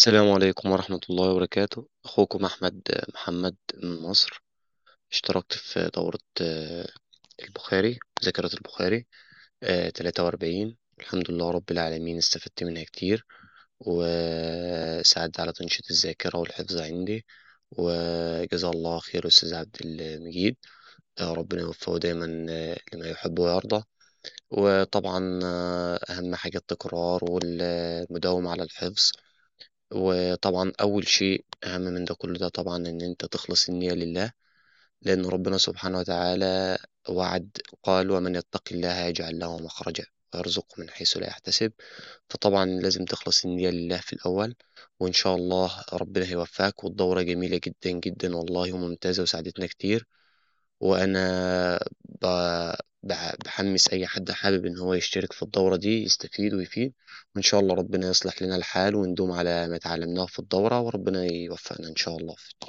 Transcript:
السلام عليكم ورحمة الله وبركاته أخوكم أحمد محمد من مصر اشتركت في دورة آه، البخاري ذاكرة البخاري آه، تلاتة وأربعين الحمد لله رب العالمين استفدت منها كتير وساعد على تنشيط الذاكرة والحفظ عندي وجزا الله خير أستاذ عبد المجيد آه، ربنا يوفقه دايما لما يحب ويرضى وطبعا أهم حاجة التكرار والمداومة على الحفظ وطبعا أول شيء أهم من ده كله ده طبعا إن أنت تخلص النية لله لأن ربنا سبحانه وتعالى وعد قال ومن يتق الله يجعل له مخرجا ويرزقه من حيث لا يحتسب فطبعا لازم تخلص النية لله في الأول وإن شاء الله ربنا هيوفقك والدورة جميلة جدا جدا والله وممتازة وساعدتنا كتير وأنا بحمس أي حد حابب إن هو يشترك في الدورة دي يستفيد ويفيد وإن شاء الله ربنا يصلح لنا الحال وندوم على ما تعلمناه في الدورة وربنا يوفقنا إن شاء الله